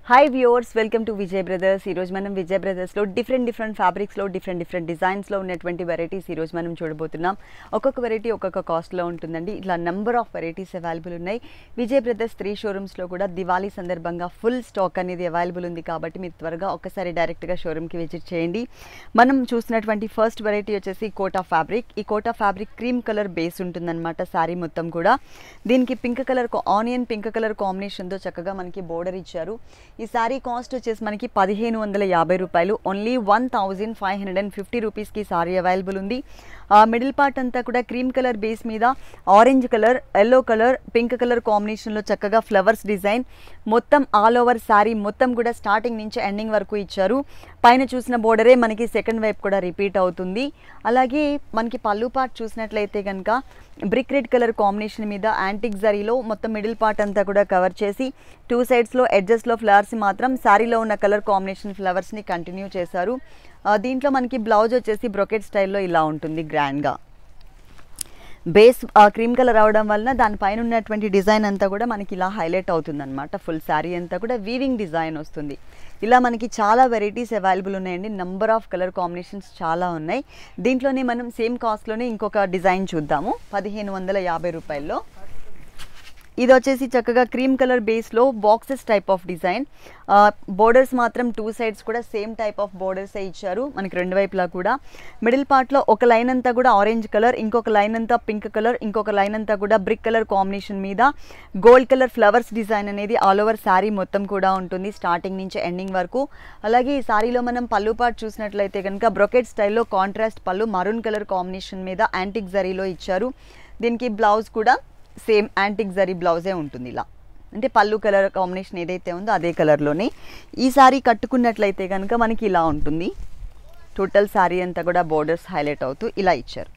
hi viewers welcome to Vijay brothers ఈరోజు మనం విజయ్ బ్రదర్స్లో డిఫరెంట్ డిఫరెంట్ ఫ్యాబ్రిక్స్లో డిఫరెంట్ డిఫరెంట్ డిజైన్స్లో ఉన్నటువంటి వెరైటీస్ ఈరోజు మనం చూడబోతున్నాం ఒక్కొక్క వెరైటీ ఒక్కొక్క కాస్ట్లో ఉంటుందండి ఇట్లా నెంబర్ ఆఫ్ వెరైటీస్ అవైలబుల్ ఉన్నాయి విజయ్ బ్రదర్స్ త్రీ షోరూమ్స్లో కూడా దివాళీ సందర్భంగా ఫుల్ స్టాక్ అనేది అవైలబుల్ ఉంది కాబట్టి మీరు త్వరగా ఒక్కసారి డైరెక్ట్గా షోరూమ్కి విజిట్ చేయండి మనం చూసినటువంటి ఫస్ట్ వెరైటీ వచ్చేసి కోటా ఫ్యాబ్రిక్ ఈ Kota fabric cream colour base ఉంటుందన్నమాట శారీ మొత్తం కూడా దీనికి pink colour onion pink colour కాంబినేషన్తో చక్కగా మనకి బోర్డర్ ఇచ్చారు ఈ శారీ కాస్ట్ వచ్చేసి మనకి పదిహేను వందల యాభై రూపాయలు only one thousand five hundred and fifty రూపీస్కి సారీ అవైలబుల్ ఉంది మిడిల్ పార్ట్ అంతా కూడా క్రీమ్ కలర్ బేస్ మీద orange colour yellow colour pink colour కాంబినేషన్లో చక్కగా ఫ్లవర్స్ డిజైన్ మొత్తం ఆల్ ఓవర్ శారీ మొత్తం కూడా స్టార్టింగ్ నుంచి ఎండింగ్ వరకు ఇచ్చారు పైన చూసిన బోర్డరే మనకి సెకండ్ వైపు కూడా రిపీట్ అవుతుంది అలాగే మనకి పళ్ళు పార్ట్ చూసినట్లయితే కనుక బ్రిక్ రెడ్ కలర్ కాంబినేషన్ మీద యాంటిక్ జరీలో మొత్తం మిడిల్ పార్ట్ అంతా కూడా కవర్ చేసి టూ సైడ్స్లో ఎడ్జెస్లో ఫ్లవర్స్ మాత్రం శారీలో ఉన్న కలర్ కాంబినేషన్ ఫ్లవర్స్ని కంటిన్యూ చేశారు ఆ, దీంట్లో మనకి బ్లౌజ్ వచ్చేసి బ్రొకెట్ స్టైల్లో ఇలా ఉంటుంది గ్రాండ్గా బేస్ క్రీమ్ కలర్ అవడం వలన దానిపైన ఉన్నటువంటి డిజైన్ అంతా కూడా మనకి ఇలా హైలైట్ అవుతుంది అనమాట ఫుల్ శారీ అంతా కూడా వీవింగ్ డిజైన్ వస్తుంది ఇలా మనకి చాలా వెరైటీస్ అవైలబుల్ ఉన్నాయండి నంబర్ ఆఫ్ కలర్ కాంబినేషన్స్ చాలా ఉన్నాయి దీంట్లోనే మనం సేమ్ కాస్ట్లోనే ఇంకొక డిజైన్ చూద్దాము పదిహేను వందల యాభై రూపాయల్లో ఇది వచ్చేసి చక్కగా క్రీమ్ కలర్ బేస్లో boxes type of design borders మాత్రం టూ సైడ్స్ కూడా సేమ్ టైప్ ఆఫ్ బోర్డర్సే ఇచ్చారు మనకి రెండు వైపులా కూడా మిడిల్ పార్ట్లో ఒక లైన్ అంతా కూడా ఆరెంజ్ కలర్ ఇంకొక లైన్ అంతా పింక్ కలర్ ఇంకొక లైన్ అంతా కూడా బ్రిక్ కలర్ కాంబినేషన్ మీద గోల్డ్ కలర్ ఫ్లవర్స్ డిజైన్ అనేది ఆల్ ఓవర్ శారీ మొత్తం కూడా ఉంటుంది స్టార్టింగ్ నుంచి ఎండింగ్ వరకు అలాగే ఈ శారీలో మనం పళ్ళు పార్ట్ చూసినట్లయితే కనుక బ్రొకెట్ స్టైల్లో contrast pallu maroon colour combination మీద యాంటిక్ జరీలో ఇచ్చారు దీనికి బ్లౌజ్ కూడా సేమ్ యాంటిక్ జరీ బ్లౌజే ఉంటుంది ఇలా అంటే పళ్ళు కలర్ కాంబినేషన్ ఏదైతే ఉందో అదే కలర్లోనే ఈ సారీ కట్టుకున్నట్లయితే కనుక మనకి ఇలా ఉంటుంది టోటల్ శారీ అంతా కూడా బోర్డర్స్ హైలైట్ అవుతూ ఇలా ఇచ్చారు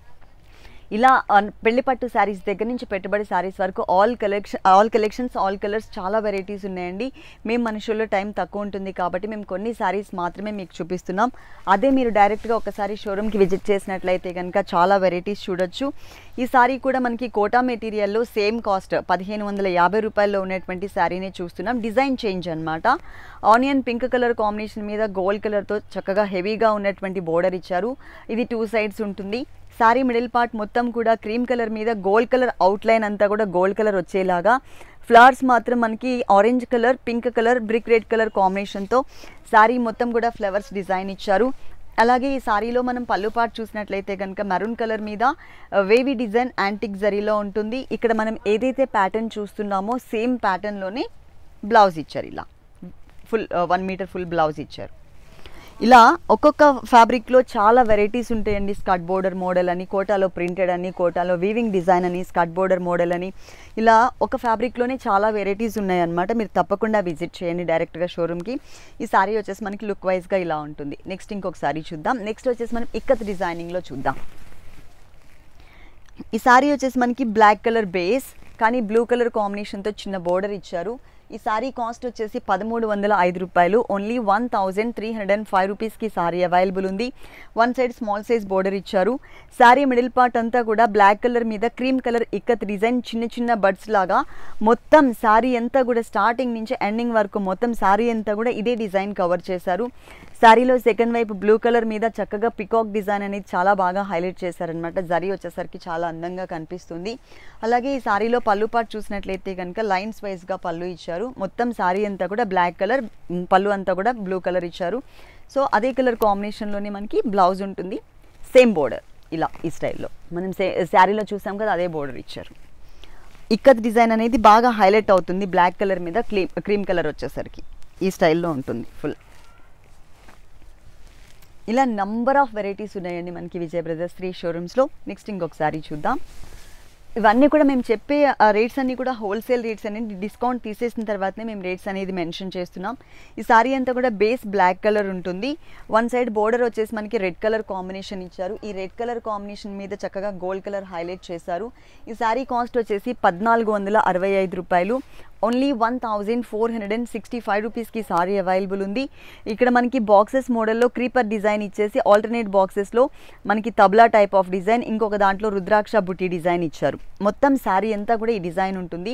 ఇలా అన్- పెళ్లి పట్టు శారీస్ దగ్గర నుంచి పెట్టుబడి శారీస్ వరకు all collection all collections all colours చాలా వెరైటీస్ ఉన్నాయండి మేము మనుషుల్లో టైం తక్కువ ఉంటుంది కాబట్టి మేము కొన్ని శారీస్ మాత్రమే మీకు చూపిస్తున్నాం అదే మీరు డైరెక్ట్గా ఒకసారి షోరూమ్కి విజిట్ చేసినట్లయితే కనుక చాలా వెరైటీస్ చూడొచ్చు ఈ శారీ కూడా మనకి కోటా మెటీరియల్లో సేమ్ కాస్ట్ పదిహేను వందల యాభై రూపాయల్లో ఉన్నటువంటి శారీనే చూస్తున్నాం డిజైన్ చేంజ్ అన్నమాట ఆనియన్ పింక్ కలర్ కాంబినేషన్ మీద గోల్డ్ కలర్తో చక్కగా హెవీగా ఉన్నటువంటి బోర్డర్ ఇచ్చారు ఇది టూ సైడ్స్ ఉంటుంది శారీ మిడిల్ పార్ట్ మొత్తం కూడా క్రీమ్ కలర్ మీద గోల్డ్ కలర్ అవుట్లైన్ అంతా కూడా గోల్డ్ కలర్ వచ్చేలాగా ఫ్లవర్స్ మాత్రం మనకి orange colour pink colour brick red colour కాంబినేషన్తో శారీ మొత్తం కూడా ఫ్లవర్స్ డిజైన్ ఇచ్చారు అలాగే ఈ శారీలో మనం పళ్ళు పార్ట్ చూసినట్లయితే కనుక మెరూన్ కలర్ మీద వేవీ డిజైన్ యాంటిక్ జరీలో ఉంటుంది ఇక్కడ మనం ఏదైతే ప్యాటర్న్ చూస్తున్నామో సేమ్ ప్యాటర్న్లోనే బ్లౌజ్ ఇచ్చారు ఇలా full one metre full blouse ఇచ్చారు ఇలా ఒక్కొక్క ఫ్యాబ్రిక్లో చాలా వెరైటీస్ ఉంటాయండి స్కర్ట్ బోర్డర్ మోడల్ అని కోటాలో ప్రింటెడ్ అని కోటాలో వీవింగ్ డిజైన్ అని స్కర్ట్ బోర్డర్ మోడల్ అని ఇలా ఒక ఫ్యాబ్రిక్లోనే చాలా వెరైటీస్ ఉన్నాయన్నమాట మీరు తప్పకుండా విజిట్ చేయండి డైరెక్ట్గా షోరూమ్కి ఈ సారీ వచ్చేసి మనకి లుక్ వైజ్గా ఇలా ఉంటుంది నెక్స్ట్ ఇంకొక సారీ చూద్దాం నెక్స్ట్ వచ్చేసి మనం ఇక్కత్ డిజైనింగ్లో చూద్దాం ఈ సారీ వచ్చేసి మనకి బ్లాక్ కలర్ బేస్ కానీ బ్లూ కలర్ కాంబినేషన్తో చిన్న బోర్డర్ ఇచ్చారు ఈ సారీ కాస్ట్ వచ్చేసి పదమూడు వందల ఐదు రూపాయలు only one thousand three hundred and five రూపీస్కి సారీ అవైలబుల్ ఉంది one side small size border ఇచ్చారు సారీ మిడిల్ పార్ట్ అంతా కూడా బ్లాక్ కలర్ మీద క్రీమ్ కలర్ ఇక్కత్ డిజైన్ చిన్న చిన్న బడ్స్ లాగా మొత్తం సారీ అంతా కూడా స్టార్టింగ్ నుంచి ఎండింగ్ వరకు మొత్తం సారీ అంతా కూడా ఇదే డిజైన్ కవర్ చేశారు శారీలో సెకండ్ వైపు బ్లూ కలర్ మీద చక్కగా పికాక్ డిజైన్ అనేది చాలా బాగా హైలైట్ చేశారనమాట జరీ వచ్చేసరికి చాలా అందంగా కనిపిస్తుంది అలాగే ఈ శారీలో పళ్ళు పాటు చూసినట్లయితే కనుక లైన్స్ వైజ్గా పళ్ళు ఇచ్చారు మొత్తం శారీ అంతా కూడా బ్లాక్ కలర్ మ్, పళ్ళు అంతా కూడా బ్లూ కలర్ ఇచ్చారు సో అదే కలర్ కాంబినేషన్లోనే మనకి బ్లౌజ్ ఉంటుంది సేమ్ బోర్డర్ ఇలా ఈ స్టైల్లో మనం సే శారీలో చూసాం కదా అదే బోర్డర్ ఇచ్చారు ఇక్కత్ డిజైన్ అనేది బాగా హైలైట్ అవుతుంది బ్లాక్ కలర్ మీద క్రీమ్ క్రీమ్ కలర్ వచ్చేసరికి ఈ స్టైల్లో ఉంటుంది ఫుల్ ఇలా నంబర్ ఆఫ్ వెరైటీస్ ఉన్నాయండి మనకి విజయ్ బ్రదర్స్ త్రీ షోరూమ్స్లో నెక్స్ట్ ఇంకొకసారి చూద్దాం ఇవన్నీ కూడా మేము చెప్పే రేట్స్ అన్నీ కూడా హోల్సేల్ రేట్స్ అనేది డిస్కౌంట్ తీసేసిన తర్వాతనే మేము రేట్స్ అనేది మెన్షన్ చేస్తున్నాం ఈ సారీ అంతా కూడా బేస్ బ్లాక్ కలర్ ఉంటుంది వన్ సైడ్ బోర్డర్ వచ్చేసి మనకి రెడ్ కలర్ కాంబినేషన్ ఇచ్చారు ఈ రెడ్ కలర్ కాంబినేషన్ మీద చక్కగా గోల్డ్ కలర్ హైలైట్ చేశారు ఈ సారీ కాస్ట్ వచ్చేసి పద్నాలుగు వందల అరవై ఐదు రూపాయలు only one thousand four hundred and sixty five రూపీస్కి సారీ అవైలబుల్ ఉంది ఇక్కడ మనకి బాక్సెస్ మోడల్లో క్రీపర్ డిజైన్ ఇచ్చేసి ఆల్టర్నేట్ బాక్సెస్లో మనకి తబ్లా టైప్ ఆఫ్ డిజైన్ ఇంకొక దాంట్లో రుద్రాక్ష బుట్టి డిజైన్ ఇచ్చారు మొత్తం శారీ అంతా కూడా ఈ డిజైన్ ఉంటుంది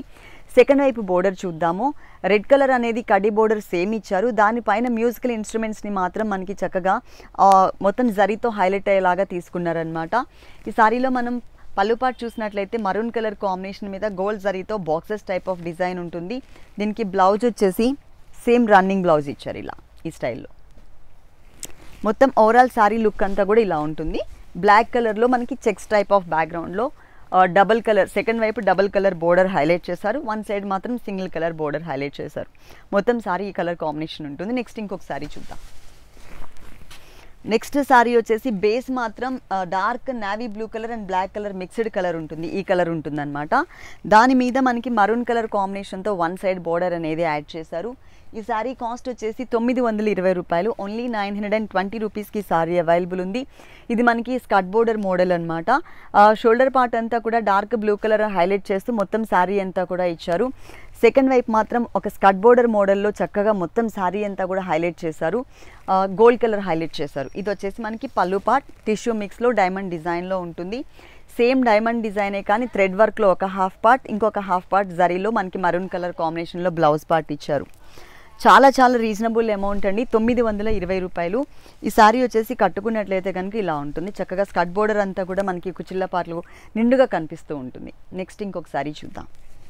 సెకండ్ వైపు బోర్డర్ చూద్దాము రెడ్ కలర్ అనేది కడి బోర్డర్ సేమ్ ఇచ్చారు దానిపైన మ్యూజికల్ ఇన్స్ట్రుమెంట్స్ని మాత్రం మనకి చక్కగా ఆ, మొత్తం జరీతో హైలైట్ అయ్యేలాగా తీసుకున్నారనమాట ఈ సారీలో మనం పళ్ళు పాటు చూసినట్లయితే మరూన్ కలర్ కాంబినేషన్ మీద గోల్డ్ జరీతో బాక్సెస్ టైప్ ఆఫ్ డిజైన్ ఉంటుంది దీనికి బ్లౌజ్ వచ్చేసి సేమ్ రన్నింగ్ బ్లౌజ్ ఇచ్చారు ఇలా ఈ స్టైల్లో మొత్తం ఓవరాల్ సారీ లుక్ అంతా కూడా ఇలా ఉంటుంది బ్లాక్ కలర్లో మనకి చెక్స్ టైప్ ఆఫ్ బ్యాక్గ్రౌండ్లో డబల్ కలర్ సెకండ్ వైపు డబల్ కలర్ బోర్డర్ హైలైట్ చేశారు వన్ సైడ్ మాత్రం సింగిల్ కలర్ బోర్డర్ హైలైట్ చేశారు మొత్తం సారీ ఈ కలర్ కాంబినేషన్ ఉంటుంది నెక్స్ట్ ఇంకొక సారీ చూద్దాం నెక్స్ట్ సారీ వచ్చేసి బేస్ మాత్రం dark navy blue colour and black colour mixed colour ఉంటుంది ఈ కలర్ ఉంటుందన్నమాట దాని మీద మనకి మరూన్ కలర్ కాంబినేషన్తో వన్ సైడ్ బోర్డర్ అనేది యాడ్ చేశారు ఈ సారీ కాస్ట్ వచ్చేసి తొమ్మిది వందల ఇరవై రూపాయలు only nine hundred and twenty రూపీస్కి సారీ అవైలబుల్ ఉంది ఇది మనకి స్కట్ బోర్డర్ మోడల్ అనమాట షోల్డర్ పార్ట్ అంతా కూడా డార్క్ బ్లూ కలర్ హైలైట్ చేస్తూ మొత్తం శారీ అంతా కూడా ఇచ్చారు సెకండ్ వైపు మాత్రం ఒక స్కట్ బోర్డర్ మోడల్లో చక్కగా మొత్తం శారీ అంతా కూడా హైలైట్ చేశారు గోల్డ్ కలర్ హైలైట్ చేశారు ఇది వచ్చేసి మనకి పళ్ళు పార్ట్ టిష్యూ మిక్స్లో డైమండ్ డిజైన్లో ఉంటుంది సేమ్ డైమండ్ డిజైనే కానీ థ్రెడ్ వర్క్లో ఒక హాఫ్ పార్ట్ ఇంకొక హాఫ్ పార్ట్ జరీలో మనకి మరూన్ కలర్ కాంబినేషన్లో బ్లౌజ్ పార్ట్ ఇచ్చారు చాలా చాలా రీజనబుల్ అమౌంట్ అండి తొమ్మిది వందల ఇరవై రూపాయలు ఈ సారీ వచ్చేసి కట్టుకున్నట్లయితే కనుక ఇలా ఉంటుంది చక్కగా స్కట్ బోర్డర్ అంతా కూడా మనకి కుచిల్ల పాటలు నిండుగా కనిపిస్తూ ఉంటుంది నెక్స్ట్ ఇంకొక సారీ చూద్దాం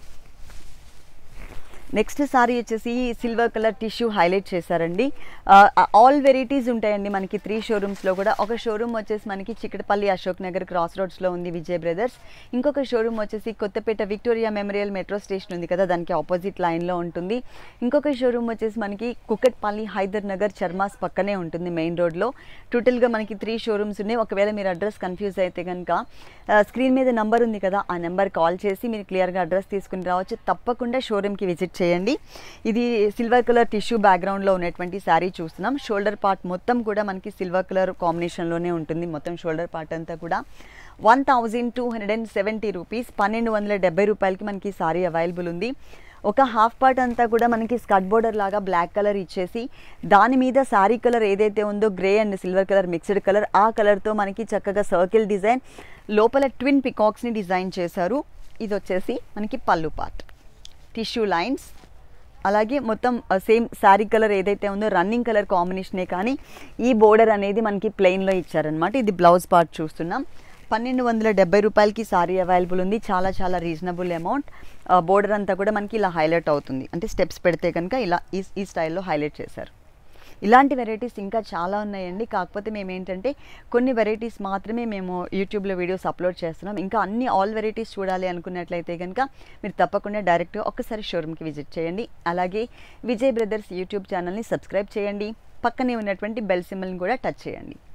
నెక్స్ట్ సారీ వచ్చేసి సిల్వర్ కలర్ టిష్యూ హైలైట్ చేశారండి ఆల్ వెరైటీస్ ఉంటాయండి మనకి త్రీ షోరూమ్స్లో కూడా ఒక షోరూమ్ వచ్చేసి మనకి చిక్కడపల్లి అశోక్ నగర్ క్రాస్ రోడ్స్లో ఉంది విజయ్ బ్రదర్స్ ఇంకొక షోరూమ్ వచ్చేసి Kothapet Victoria Memorial metro station ఉంది కదా దానికి ఆపోజిట్ లైన్లో ఉంటుంది ఇంకొక షోరూమ్ వచ్చేసి మనకి కుక్కట్పల్లి హైదర్ నగర్ చర్మాస్ పక్కనే ఉంటుంది మెయిన్ రోడ్లో టోటల్గా మనకి త్రీ షోరూమ్స్ ఉన్నాయి ఒకవేళ మీరు అడ్రస్ కన్ఫ్యూజ్ అయితే కనుక స్క్రీన్ మీద నెంబర్ ఉంది కదా ఆ నెంబర్ కాల్ చేసి మీరు క్లియర్గా అడ్రస్ తీసుకుని రావచ్చు తప్పకుండా షోరూమ్కి విజిట్ చేయండి ఇది సిల్వర్ కలర్ టిష్యూ బ్యాక్గ్రౌండ్లో ఉన్నటువంటి శారీ చూస్తున్నాం షోల్డర్ పార్ట్ మొత్తం కూడా మనకి సిల్వర్ కలర్ కాంబినేషన్లోనే ఉంటుంది మొత్తం షోల్డర్ పార్ట్ అంతా కూడా one thousand two hundred and seventy rupees పన్నెండు వందల డెబ్బై రూపాయలకి మనకి సారీ అవైలబుల్ ఉంది ఒక హాఫ్ పార్ట్ అంతా కూడా మనకి స్కట్ బోర్డర్ లాగా బ్లాక్ కలర్ ఇచ్చేసి దాని మీద శారీ కలర్ ఏదైతే ఉందో grey and silver colour mixed colour ఆ కలర్తో మనకి చక్కగా సర్కిల్ డిజైన్ లోపల ట్విన్ పికాక్స్ని డిజైన్ చేశారు ఇది వచ్చేసి మనకి పళ్ళు పార్ట్ టిష్యూ లైన్స్ అలాగే మొత్తం సేమ్ శారీ కలర్ ఏదైతే ఉందో రన్నింగ్ కలర్ కాంబినేషనే కానీ ఈ బోర్డర్ అనేది మనకి ప్లెయిన్లో ఇచ్చారనమాట ఇది బ్లౌజ్ పార్ట్ చూస్తున్నాం పన్నెండు వందల డెబ్బై రూపాయలకి సారీ అవైలబుల్ ఉంది చాలా చాలా రీజనబుల్ అమౌంట్ బోర్డర్ అంతా కూడా మనకి ఇలా హైలైట్ అవుతుంది అంటే స్టెప్స్ పెడితే కనుక ఇలా ఈ ఈ స్టైల్లో హైలైట్ చేశారు ఇలాంటి వెరైటీస్ ఇంకా చాలా ఉన్నాయండి కాకపోతే మేము ఏంటంటే కొన్ని వెరైటీస్ మాత్రమే మేము యూట్యూబ్లో వీడియోస్ అప్లోడ్ చేస్తున్నాం ఇంకా అన్ని ఆల్ వెరైటీస్ చూడాలి అనుకున్నట్లయితే కనుక మీరు తప్పకుండా డైరెక్ట్గా ఒక్కసారి షోరూమ్కి విజిట్ చేయండి అలాగే విజయ్ బ్రదర్స్ యూట్యూబ్ ఛానల్ని సబ్స్క్రైబ్ చేయండి పక్కనే ఉన్నటువంటి బెల్ సింబల్ని కూడా టచ్ చేయండి